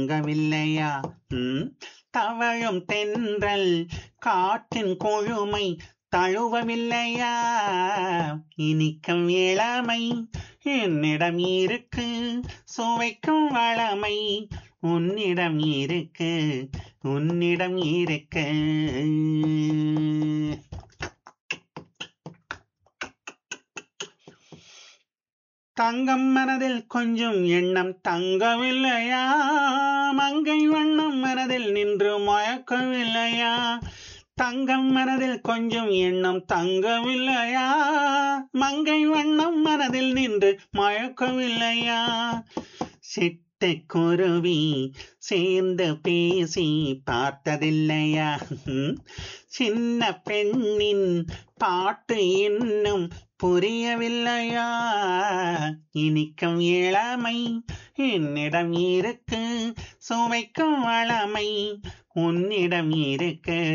தங்கவில்லையா ம்? தவழும் தென்றல் காற்றின் கொழுமை தழுவவில்லையா இனிக்கும் இளமை என்னிடம் இருக்கு சுவைக்கும் வளமை உன்னிடம் இருக்கு உன்னிடம் இருக்கு தங்கம் மனதில் கொஞ்சம் எண்ணம் தங்கவில்லையா மங்கை வண்ணம் மனதில் நின்று மயக்கவில்லையா தங்கம் மனதில் கொஞ்சம் எண்ணம் தங்கவில்லையா மங்கை வண்ணம் மனதில் நின்று மயக்கவில்லையா சிட்டுக்குருவி சேர்ந்து பேசி பார்த்ததில்லையா சின்ன பெண்ணின் பாட்டு இன்னும் புரியவில்லையா இனிக்கும் இளமை என்னிடம் இருக்கு சுவைக்கும் வளமை உன்னிடம் இருக்கு